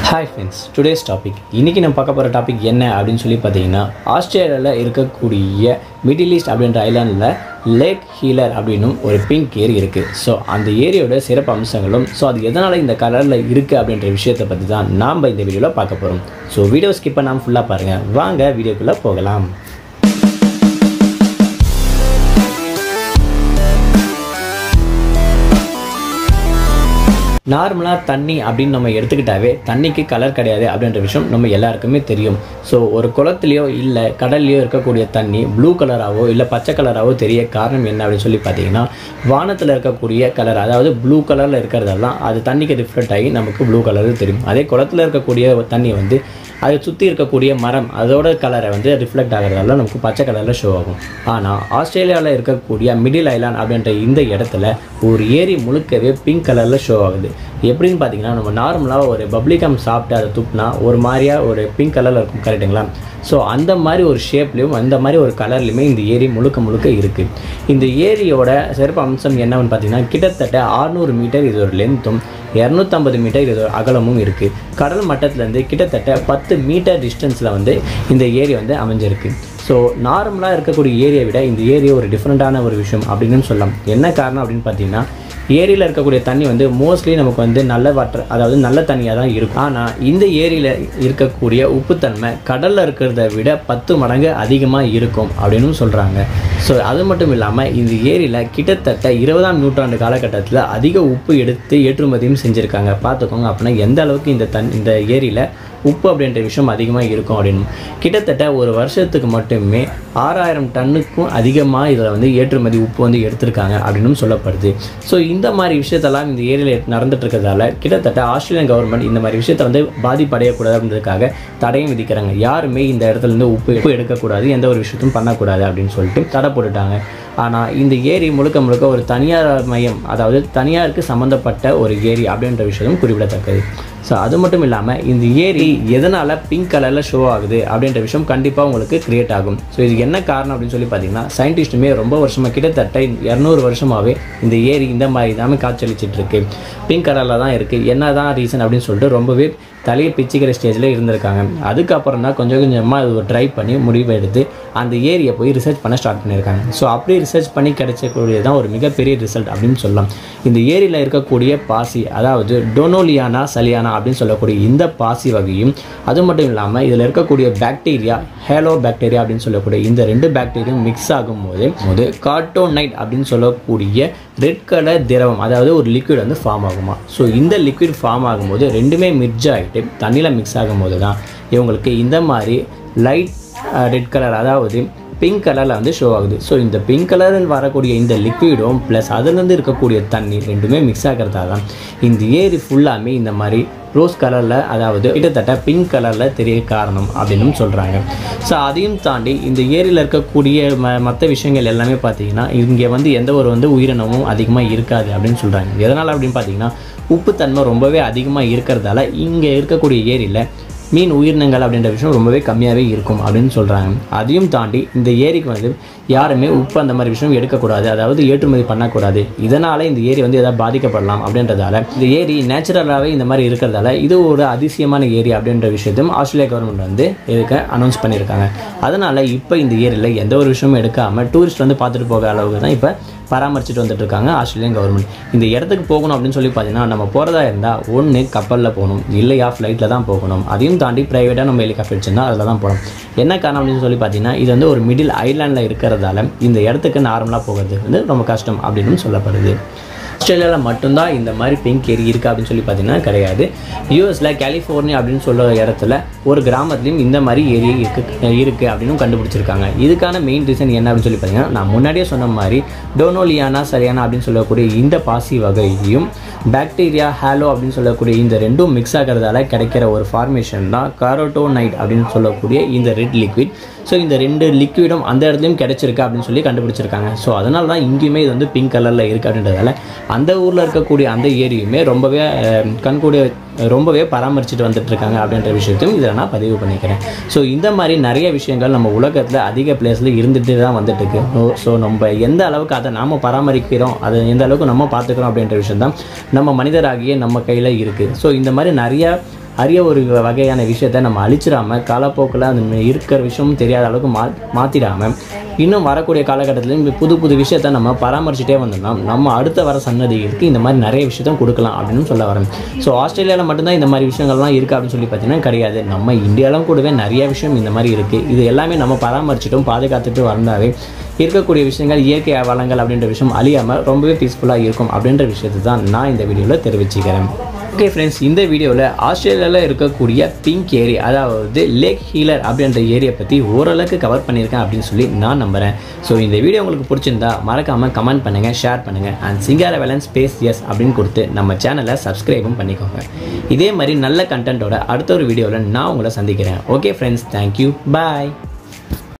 hi friends today's topic இன்றைக்கி நம்ம பார்க்க போகிற டாபிக் என்ன அப்படின்னு சொல்லி பார்த்தீங்கன்னா ஆஸ்திரேலியாவில் இருக்கக்கூடிய மிடில் ஈஸ்ட் அப்படின்ற ஐலாண்டில் லேக் ஹீலர் அப்படின்னும் ஒரு பிங்க் ஏரி இருக்குது ஸோ அந்த ஏரியோட சிறப்பு அம்சங்களும் ஸோ அது எதனால் இந்த கலரில் இருக்குது அப்படின்ற விஷயத்தை பற்றி தான் நாம் இந்த வீடியோவில் பார்க்க போகிறோம் ஸோ வீடியோ ஸ்கிப் பண்ணாமல் ஃபுல்லாக பாருங்கள் வாங்க வீடியோக்குள்ளே போகலாம் நார்மலாக தண்ணி அப்படின்னு நம்ம எடுத்துக்கிட்டாவே தண்ணிக்கு கலர் கிடையாது அப்படின்ற விஷயம் நம்ம எல்லாருக்குமே தெரியும் ஸோ ஒரு குளத்துலையோ இல்லை கடல்லையோ இருக்கக்கூடிய தண்ணி ப்ளூ கலராகவோ இல்லை பச்சை கலராகவோ தெரிய காரணம் என்ன அப்படின்னு சொல்லி பார்த்தீங்கன்னா வானத்தில் இருக்கக்கூடிய கலர் அதாவது ப்ளூ கலரில் இருக்கிறதெல்லாம் அது தண்ணிக்கு ரிஃப்ளெக்ட் ஆகி நமக்கு ப்ளூ கலரில் தெரியும் அதே குளத்தில் இருக்கக்கூடிய தண்ணி வந்து அதை சுற்றி இருக்கக்கூடிய மரம் அதோட கலரை வந்து ரிஃப்ளெக்ட் ஆகிறதால நமக்கு பச்சை கலரில் ஷோ ஆகும் ஆனால் ஆஸ்திரேலியாவில் இருக்கக்கூடிய மிடில் ஐலாண்ட் அப்படின்ற இந்த இடத்துல ஒரு ஏரி முழுக்கவே பிங்க் கலரில் ஷோ ஆகுது எப்படின்னு பார்த்தீங்கன்னா நம்ம நார்மலாக ஒரு பப்ளிகம் சாப்பிட்டு அதை துப்புனா ஒரு மாதிரியாக ஒரு பிங்க் கலரில் இருக்கும் கரெக்டுங்களா ஸோ அந்த மாதிரி ஒரு ஷேப்லேயும் அந்த மாதிரி ஒரு கலர்லையுமே இந்த ஏரி முழுக்க முழுக்க இருக்குது இந்த ஏரியோட சிறப்பு அம்சம் என்னன்னு பார்த்தீங்கன்னா கிட்டத்தட்ட 600 மீட்டர் இதோட லென்த்தும் இரநூத்தம்பது மீட்டர் இதோட அகலமும் இருக்குது கடல் மட்டத்துலேருந்து கிட்டத்தட்ட பத்து மீட்டர் டிஸ்டன்ஸில் வந்து இந்த ஏரி வந்து அமைஞ்சிருக்கு ஸோ நார்மலாக இருக்கக்கூடிய ஏரியை விட இந்த ஏரி ஒரு டிஃப்ரெண்ட்டான ஒரு விஷயம் அப்படின்னு சொல்லலாம் என்ன காரணம் அப்படின்னு பார்த்தீங்கன்னா ஏரியில் இருக்கக்கூடிய தண்ணி வந்து மோஸ்ட்லி நமக்கு வந்து நல்ல வாட்டர் அதாவது நல்ல தண்ணியாக தான் இருக்கும் ஆனால் இந்த ஏரியில் இருக்கக்கூடிய உப்புத்தன்மை கடலில் இருக்கிறத விட பத்து மடங்கு அதிகமாக இருக்கும் அப்படின்னு சொல்கிறாங்க ஸோ அது மட்டும் இல்லாமல் இந்த ஏரியில் கிட்டத்தட்ட இருபதாம் நூற்றாண்டு காலகட்டத்தில் அதிக உப்பு எடுத்து ஏற்றுமதியும் செஞ்சுருக்காங்க பார்த்துக்கோங்க அப்படின்னா எந்த அளவுக்கு இந்த தன் இந்த ஏரியில் உப்பு அப்படின்ற விஷயம் அதிகமாக இருக்கும் அப்படின்னு கிட்டத்தட்ட ஒரு வருஷத்துக்கு மட்டுமே ஆறாயிரம் டன்னுக்கும் அதிகமாக இதில் வந்து ஏற்றுமதி உப்பு வந்து எடுத்திருக்காங்க அப்படின்னு சொல்லப்படுது ஸோ இந்த மாதிரி விஷயத்தெல்லாம் இந்த ஏரியில் நடந்துட்டு இருக்கிறதால கிட்டத்தட்ட ஆஸ்திரேலியன் கவர்மெண்ட் இந்த மாதிரி விஷயத்தை வந்து பாதிப்படையக்கூடாது அப்படின்றதுக்காக தடையும் விதிக்கிறாங்க யாருமே இந்த இடத்துல இருந்து உப்பு உப்பு எடுக்கக்கூடாது எந்த ஒரு விஷயத்தையும் பண்ணக்கூடாது அப்படின்னு சொல்லிட்டு தடை போட்டுட்டாங்க ஆனால் இந்த ஏரி முழுக்க முழுக்க ஒரு தனியார் மையம் அதாவது தனியாருக்கு சம்மந்தப்பட்ட ஒரு ஏரி அப்படின்ற விஷயம் குறிப்பிடத்தக்கது ஸோ அது மட்டும் இல்லாமல் இந்த ஏரி எதனால் பிங்க் கலரில் ஷோ ஆகுது அப்படின்ற விஷயம் கண்டிப்பாக உங்களுக்கு கிரியேட் ஆகும் ஸோ இது என்ன காரணம் அப்படின்னு சொல்லி பார்த்தீங்கன்னா சயின்டிஸ்ட்டுமே ரொம்ப வருஷமாக கிட்டத்தட்ட இரநூறு வருஷமாகவே இந்த ஏரி இந்த மாதிரி தான் காய்ச்சலிச்சிட்டு இருக்கு பிங்க் கலரில் தான் இருக்குது என்ன தான் ரீசன் அப்படின்னு சொல்லிட்டு ரொம்பவே தலையை பிச்சுக்கிற ஸ்டேஜில் இருந்திருக்காங்க அதுக்கப்புறம் தான் கொஞ்சம் கொஞ்சமாக அது ட்ரை பண்ணி முடிவு எடுத்து அந்த ஏரியை போய் ரிசர்ச் பண்ண ஸ்டார்ட் பண்ணியிருக்காங்க ஸோ அப்படி ரிசர்ச் பண்ணி கிடைச்சக்கூடிய தான் ஒரு மிகப்பெரிய ரிசல்ட் அப்படின்னு சொல்லலாம் இந்த ஏரியில் இருக்கக்கூடிய பாசி அதாவது டொனோலியானா சலியானா அப்படின்னு சொல்லக்கூடிய இந்த பாசி வகையும் அது மட்டும் இல்லாமல் இதில் இருக்கக்கூடிய பாக்டீரியா ஹேலோ பாக்டீரியா அப்படின்னு சொல்லக்கூடிய இந்த ரெண்டு பாக்டீரியும் மிக்ஸ் ஆகும்போது போது கார்டோனைட் அப்படின்னு சொல்லக்கூடிய ரெட் கலர் திரவம் அதாவது ஒரு லிக்விட் வந்து ஃபார்ம் ஆகுமா ஸோ இந்த லிக்விட் ஃபார்ம் ஆகும்போது ரெண்டுமே மிர்ஜ் ஆகிட்டு தண்ணியில் மிக்ஸ் ஆகும்போது தான் இவங்களுக்கு இந்த மாதிரி லைட் ரெட் கலர் அதாவது பிங்க் கலரில் வந்து ஷோ ஆகுது ஸோ இந்த பிங்க் கலரில் வரக்கூடிய இந்த லிக்விடும் ப்ளஸ் அதுலேருந்து இருக்கக்கூடிய தண்ணி ரெண்டுமே மிக்ஸ் ஆகிறதால தான் இந்த ஏரி ஃபுல்லாமே இந்த மாதிரி ரோஸ் கலரில் அதாவது கிட்டத்தட்ட பிங்க் கலரில் தெரிய காரணம் அப்படின்னு சொல்கிறாங்க ஸோ அதையும் தாண்டி இந்த ஏரியில் இருக்கக்கூடிய ம மற்ற விஷயங்கள் எல்லாமே பார்த்தீங்கன்னா இங்கே வந்து எந்த ஒரு வந்து உயிரினமும் அதிகமாக இருக்காது அப்படின்னு சொல்கிறாங்க எதனால் அப்படின்னு பார்த்தீங்கன்னா உப்புத்தன்மை ரொம்பவே அதிகமாக இருக்கிறதால இங்கே இருக்கக்கூடிய ஏரியில் மீன் உயிரினங்கள் அப்படின்ற விஷயம் ரொம்பவே கம்மியாகவே இருக்கும் அப்படின்னு சொல்கிறாங்க அதையும் தாண்டி இந்த ஏரிக்கு வந்து யாருமே உப்பு அந்த மாதிரி விஷயம் எடுக்கக்கூடாது அதாவது ஏற்றுமதி பண்ணக்கூடாது இதனால் இந்த ஏரி வந்து எதாவது பாதிக்கப்படலாம் அப்படின்றதால இந்த ஏரி நேச்சுரலாகவே இந்த மாதிரி இருக்கிறதால இது ஒரு அதிசயமான ஏரி அப்படின்ற விஷயத்தையும் ஆஸ்திரேலியா கவர்மெண்ட் வந்து இதுக்கு அனௌன்ஸ் பண்ணியிருக்காங்க அதனால் இப்போ இந்த ஏரியில் எந்த ஒரு விஷயமும் எடுக்காமல் டூரிஸ்ட் வந்து பார்த்துட்டு போக அளவுக்கு தான் இப்போ பராமரிச்சுட்டு வந்துட்டு இருக்காங்க ஆஸ்திரேலியன் கவர்மெண்ட் இந்த இடத்துக்கு போகணும் அப்படின்னு சொல்லி பார்த்தீங்கன்னா நம்ம போகிறதா இருந்தால் ஒன்று கப்பலில் போகணும் இல்லையா ஃப்ளைட்டில் தான் போகணும் அதையும் தாண்டி ப்ரைவேட்டாக நம்ம ஹெலிகாப்டர் வச்சுருந்தா அதில் தான் போகணும் என்ன காரணம் அப்படின்னு சொல்லி பார்த்தீங்கன்னா இது வந்து ஒரு மிடில் ஐலாண்டில் இருக்கிறதால இந்த இடத்துக்கு நார்மலாக போகிறது வந்து ரொம்ப கஷ்டம் அப்படின்னு சொல்லப்படுது ஆஸ்திரேலியாவில் மட்டும்தான் இந்த மாதிரி பிங்க் ஏரி இருக்குது அப்படின்னு சொல்லி பார்த்தீங்கன்னா கிடையாது யூஎஸில் கலிஃபோர்னியா அப்படின்னு சொல்ல இடத்துல ஒரு கிராமத்துலையும் இந்த மாதிரி ஏரி இருக்கு இருக்குது அப்படின்னு கண்டுபிடிச்சிருக்காங்க இதுக்கான மெயின் ரீசன் என்ன அப்படின்னு சொல்லி பார்த்தீங்கன்னா நான் முன்னாடியே சொன்ன மாதிரி டோனோலியானா சரியானா அப்படின்னு சொல்லக்கூடிய இந்த பாசி வகையும் பாக்டீரியா ஹாலோ அப்படின்னு சொல்லக்கூடிய இந்த ரெண்டும் மிக்ஸ் ஆகிறதால கிடைக்கிற ஒரு ஃபார்மேஷன் தான் காரோட்டோனைட் அப்படின்னு சொல்லக்கூடிய இந்த ரெட் லிக்விட் ஸோ இந்த ரெண்டு லிக்விடும் அந்த இடத்துலையும் கிடைச்சிருக்கு அப்படின்னு சொல்லி கண்டுபிடிச்சிருக்காங்க ஸோ அதனால தான் இங்கேயுமே இது வந்து பிங்க் கலரில் இருக்குது அப்படின்றதால அந்த ஊரில் இருக்கக்கூடிய அந்த ஏரியுமே ரொம்பவே அஹ், கண்கூடிய ரொம்பவே பராமரிச்சுட்டு வந்துட்டு இருக்காங்க அப்படின்ற விஷயத்தையும் இதில் நான் பதிவு பண்ணிக்கிறேன் ஸோ இந்த மாதிரி நிறைய விஷயங்கள் நம்ம உலகத்தில் அதிக பிளேஸில் இருந்துட்டு தான் வந்துட்டு இருக்கு ஸோ நம்ம எந்த அளவுக்கு அதை நாம் பராமரிக்கிறோம் அதை எந்த அளவுக்கு நம்ம பார்த்துக்கிறோம் அப்படின்ற விஷயம் தான் நம்ம மனிதராகிய நம்ம கையில் இருக்குது ஸோ இந்த மாதிரி நிறைய அரிய ஒரு வகையான விஷயத்தை நம்ம அழிச்சிடாம காலப்போக்கில் அந்த இருக்கிற விஷயமும் தெரியாத அளவுக்கு மா மாற்றிடாமல் இன்னும் வரக்கூடிய காலகட்டத்தில் புது புது விஷயத்தை நம்ம பராமரிச்சுட்டே வந்தோம்னா நம்ம அடுத்த வர சன்னதிகளுக்கு இந்த மாதிரி நிறைய விஷயத்த கொடுக்கலாம் அப்படின்னு சொல்ல வரேன் ஸோ ஆஸ்திரேலியாவில் மட்டும்தான் இந்த மாதிரி விஷயங்கள்லாம் இருக்குது அப்படின்னு சொல்லி பார்த்தீங்கன்னா கிடையாது நம்ம இந்தியாவிலும் கூடவே நிறைய விஷயம் இந்த மாதிரி இருக்குது இது எல்லாமே நம்ம பராமரிச்சிட்டும் பாதுகாத்துட்டு வந்தாவே இருக்கக்கூடிய விஷயங்கள் இயற்கை வளங்கள் அப்படின்ற விஷயம் அழியாமல் ரொம்பவே பீஸ்ஃபுல்லாக இருக்கும் அப்படின்ற விஷயத்தை தான் நான் இந்த வீடியோவில் தெரிவிச்சுக்கிறேன் ஓகே ஃப்ரெண்ட்ஸ் இந்த வீடியோவில் ஆஸ்திரேலியாவில் இருக்கக்கூடிய பிங்க் ஏரி அதாவது லேக் ஹீலர் அப்படின்ற ஏரியா பற்றி ஓரளவுக்கு கவர் பண்ணியிருக்கேன் அப்படின்னு சொல்லி நான் நம்புகிறேன் ஸோ இந்த வீடியோ உங்களுக்கு பிடிச்சிருந்தா மறக்காமல் கமெண்ட் பண்ணுங்கள் ஷேர் பண்ணுங்கள் அண்ட் சிங்கார வேலன் ஸ்பேஸ் எஸ் அப்படின்னு கொடுத்து நம்ம சேனலை சப்ஸ்கிரைபும் பண்ணிக்கோங்க இதே மாதிரி நல்ல கண்டென்ட்டோட அடுத்த ஒரு வீடியோவில் நான் உங்களை சந்திக்கிறேன் ஓகே ஃப்ரெண்ட்ஸ் தேங்க்யூ பாய்